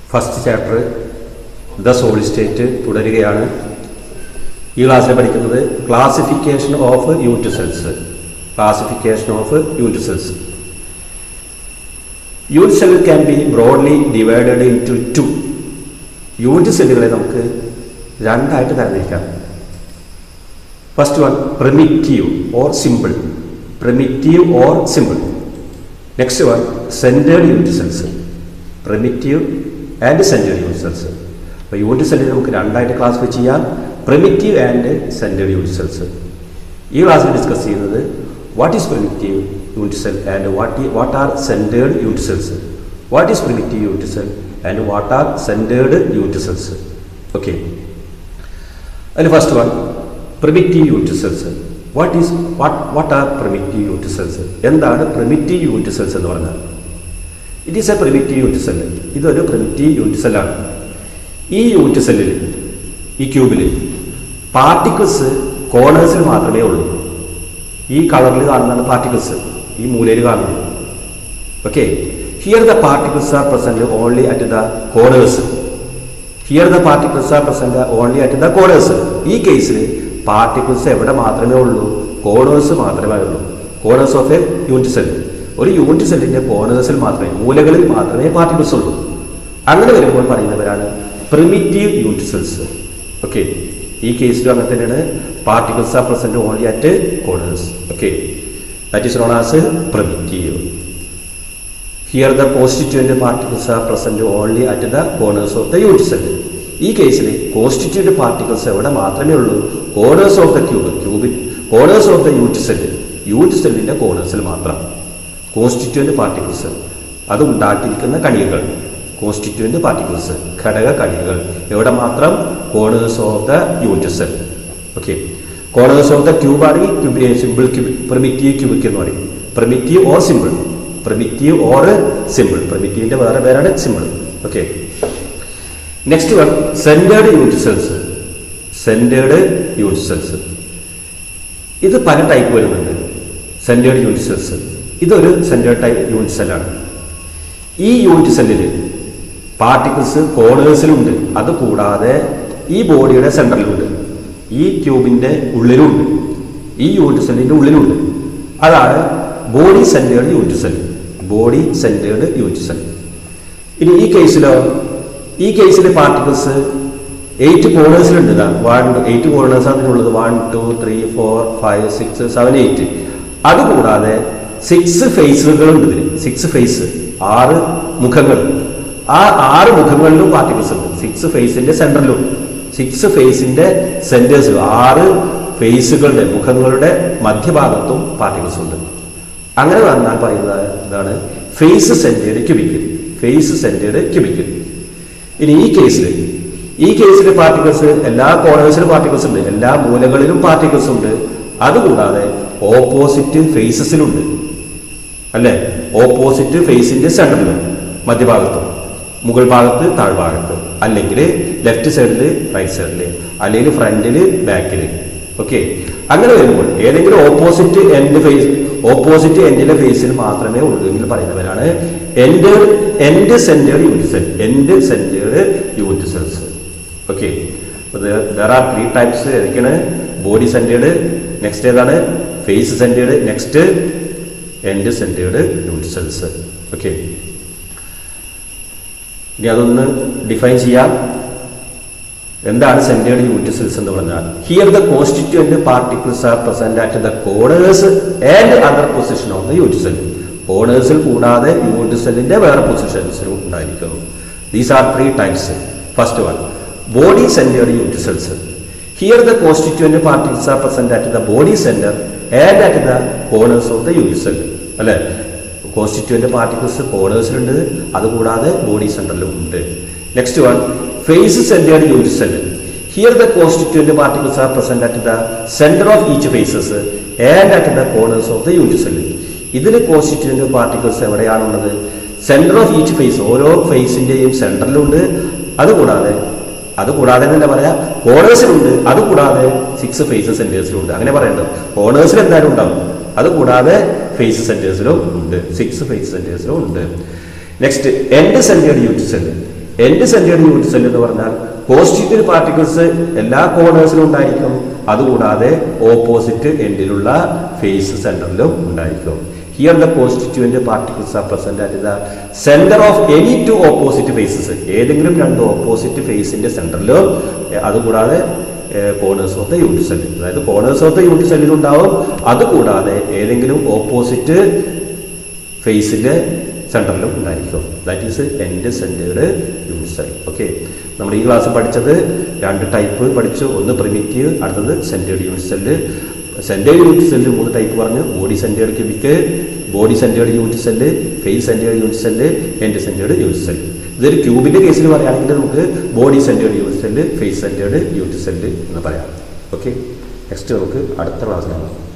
first chapter the solid state തുടരുകയാണ് ഈ ക്ലാസ്സിൽ പഠിക്കുന്നത് classification of unit cells classification of unit cells unit cell can be broadly divided into two unit സെല്ലുകളെ നമുക്ക് രണ്ടായിട്ട് തരംതിരിക്കാം first one primitive or simple primitive or simple next one centred unit cells primitive and centred unit cells അപ്പോൾ unit സെല്ലിൽ നമുക്ക് രണ്ടായിട്ട് classify ചെയ്യാം primitive and centred unit cells ഈ ക്ലാസ്സിൽ ഡിസ്കസ് ചെയ്യുന്നത് what is primitive unit cell and what what are centred unit cells what is primitive unit cell and what are centred unit cells okay അതിൽ first one primitive unit cells what is what what are primitive unit cells എന്താണ് primitive unit cells എന്ന് പറഞ്ഞാൽ it is a primitive unit cell ഇതൊരു primitive unit സെല്ലാണ് ഈ unit സെല്ലിൽ ഈ ക്യൂബിൽ particles കോർണേഴ്സിൽ മാത്രമേ ഉള്ളൂ ഈ കളറിൽ കാണുന്നതാണ് പാർട്ടിക്കിൾസ് ഈ മൂലയിൽ കാണുന്നത് okay here the particles are present only at the corners here the particles are present only at the corners ഈ കേസിൽ പാർട്ടിക്കിൾസ് എവിടെ മാത്രമേ ഉള്ളൂ കോർണേഴ്സ് മാത്രമേ ഉള്ളൂ corners of a unit cell ഒരു യൂണിറ്റ് സെല്ലിന്റെ കോർണേഴ്സിൽ മാത്രമേ മൂലകളിൽ മാത്രമേ പാർട്ടിക്കിൾസ് ഉള്ളൂ അങ്ങനെ വരുമ്പോൾ പറയുന്നവരാണ് പ്രിമിറ്റീവ് യൂണിറ്റ് സെൽസ് ഓക്കെ ഈ കേസിലും അങ്ങനെ തന്നെയാണ് particles are present only at corners okay that is known as primitive here the constituent particles are present only at the corners of the unit cell ഈ കേസിൽ കോൺസ്റ്റിറ്റ്യൂന്റ് പാർട്ടിക്കിൾസ് എവിടെ മാത്രമേ ഉള്ളൂ corners of the cube ക്യൂബിൽ corners of the unit cell unit സെല്ലിന്റെ കോർണേഴ്സിൽ മാത്രം constituent particles അത് ഉണ്ടാക്കിയിരിക്കുന്ന കണികകൾ കോൺസ്റ്റിറ്റ്യൂന്റ് പാർട്ടിക്കിൾസ് ഘടക കണികകൾ എവിടെ മാത്രം corners of the unit cell okay corners of the cube ആണ് സിമ്പിൾ ക്യൂബ് പ്രിമിറ്റീവ് ക്യൂബിക് എന്ന് പറയും primitive or simple primitive or simple പ്രിമിറ്റീവിന്റെ വേറെ പേരാണ് simple okay next one centred unit cells centred unit cells ഇത് പല ടൈപ്പ് വരുന്നുണ്ട് centred unit cells ഇതൊരു സെന്റേഡ് ടൈപ്പ് യൂണിറ്റ് സെല്ലാണ് ഈ യൂണിറ്റ് സെല്ലിൽ പാർട്ടിക്കിൾസ് കോർണേഴ്സിലുണ്ട് അത് കൂടാതെ ഈ ബോഡിയുടെ സെൻട്രലിലുണ്ട് ഈ ട്യൂബിന്റെ ഉള്ളിലുണ്ട് ഈ യൂണിറ്റ് സെല്ലിന്റെ ഉള്ളിലുണ്ട് അതാണ് body centred unit cell body centred unit cell ഇനി ഈ കേസിലോ ഈ കേസിൽ പാർട്ടിക്കിൾസ് എയ്റ്റ് കോർണേഴ്സിലുണ്ട് വൺ എയ്റ്റ് കോർണേഴ്സ് അതിനുള്ളത് one two three four five six seven eight അതുകൂടാതെ സിക്സ് ഫേസുകളുണ്ട് ഇതിന് സിക്സ് ഫേസ് ആറ് മുഖങ്ങൾ ആ ആറ് മുഖങ്ങളിലും പാർട്ടിക്കിൾസ് ഉണ്ട് സിക്സ് ഫേസിന്റെ സെന്ററിലും സിക്സ് ഫേസിന്റെ സെന്റേഴ്സിലും ആറ് ഫേസുകളുടെ മുഖങ്ങളുടെ മധ്യഭാഗത്തും പാർട്ടിക്കിൾസ് ഉണ്ട് അങ്ങനെ വന്നാൽ പറയുന്നത് ഇതാണ് face centred cubical face centred cubical ഇനി ഈ കേസിൽ ഈ കേസിൽ പാർട്ടിക്കിൾസ് എല്ലാ കോർണേഴ്സിലും പാർട്ടിക്കിൾസ് ഉണ്ട് എല്ലാ മൂലകളിലും പാർട്ടിക്കിൾസ് ഉണ്ട് അതുകൂടാതെ ഓപ്പോസിറ്റ് ഫേസസിലുണ്ട് അല്ലെ ഓപ്പോസിറ്റ് ഫേസിന്റെ സെന്ററിലും മധ്യഭാഗത്തും മുകൾ ഭാഗത്ത് താഴ്ഭാഗത്ത് അല്ലെങ്കിൽ ലെഫ്റ്റ് സൈഡിൽ റൈറ്റ് സൈഡിൽ അല്ലെങ്കിൽ ഫ്രണ്ടില് ബാക്കില് ഓക്കെ അങ്ങനെ വരുമ്പോൾ ഏതെങ്കിലും ഓപ്പോസിറ്റ് എൻഡ് ഫേസ് ഓപ്പോസിറ്റ് എൻഡിലെ ഫേസിൽ മാത്രമേ ഉള്ളൂ എങ്കിൽ പറയുന്നവരാണ് end end centred unit cell end centred unit cells okay there are three types ഏതൊക്കെയാണ് ബോഡി സെന്റേഡ് നെക്സ്റ്റ് ഏതാണ് face centred next end centred unit cells okay ഇനി അതൊന്ന് ഡിഫൈൻ ചെയ്യാം എന്താണ് സെന്റേഡ് യൂണിറ്റ് സെൽസ് എന്ന് പറഞ്ഞാൽ here the constituent particles are present at the corners and other position of the unit cell കോർണേഴ്സിൽ കൂടാതെ unit സെല്ലിന്റെ വേറെ പൊസിഷൻസിലും ഉണ്ടായിരിക്കുന്നു these are three types first one body centred unit cells here the constituent particles are present at the body centre and at the corners of the unit cell അല്ലെ constituent particles കോർണേഴ്സിലുണ്ട് അതുകൂടാതെ body സെന്ററിലും ഉണ്ട് next one face centred unit cell here the constituent particles are present at the centre of each faces and at the corners of the unit cell ഇതിൽ constituent particles എവിടെയാണുള്ളത് centre of each face ഓരോ ഫേസിന്റെയും സെന്ററിലുണ്ട് അതുകൂടാതെ അതുകൂടാതെ തന്നെ പറയാം കോർണേഴ്സിലുണ്ട് അതുകൂടാതെ six face സെന്റേഴ്സിലുണ്ട് അങ്ങനെ പറയേണ്ടത് കോർണേഴ്സിൽ എന്തായാലും ഉണ്ടാവും അതുകൂടാതെ ഫേസ് സെന്റേഴ്സിലും ഉണ്ട് സിക്സ് ഫേസ് സെന്റേഴ്സിലും ഉണ്ട് next end centred unit cell end centred unit cell എന്ന് പറഞ്ഞാൽ കോൺസ്റ്റിറ്റ്യൂന്റ് പാർട്ടിക്കിൾസ് എല്ലാ കോർണേഴ്സിലും ഉണ്ടായിരിക്കും അതുകൂടാതെ ഓപ്പോസിറ്റ് എൻഡിലുള്ള ഫേസ് സെന്ററിലും ഉണ്ടായിരിക്കും here the constituent particles are present at the centre of any two opposite faces ഏതെങ്കിലും രണ്ട് ഓപ്പോസിറ്റ് ഫേസിന്റെ സെന്ററിലോ അതുകൂടാതെ കോർണേഴ്സ് ഓഫ് ദ യൂണിറ്റ് സെല്ലിൽ അതായത് കോർണേഴ്സ് ഓഫ് ദ യൂണിറ്റ് സെല്ലിൽ ഉണ്ടാവും അതുകൂടാതെ ഏതെങ്കിലും ഓപ്പോസിറ്റ് ഫേസിന്റെ സെന്ററിലും ഉണ്ടായിരിക്കും that is end centred unit cell okay നമ്മൾ ഈ ക്ലാസ് പഠിച്ചത് രണ്ട് ടൈപ്പ് പഠിച്ചു ഒന്ന് പ്രിമിറ്റീവ് അടുത്തത് centred unit cell centred unit cell മൂന്ന് ടൈപ്പ് പറഞ്ഞു body centred cubic body centred unit cell face centred unit cell end centred unit cell ഇതൊരു ക്യൂബിന്റെ കേസിൽ പറയുകയാണെങ്കിൽ നമുക്ക് body centred unit cell face centred unit cell എന്ന് പറയാം ഓക്കെ നെക്സ്റ്റ് നമുക്ക് അടുത്ത ക്ലാസ്സിലാണ്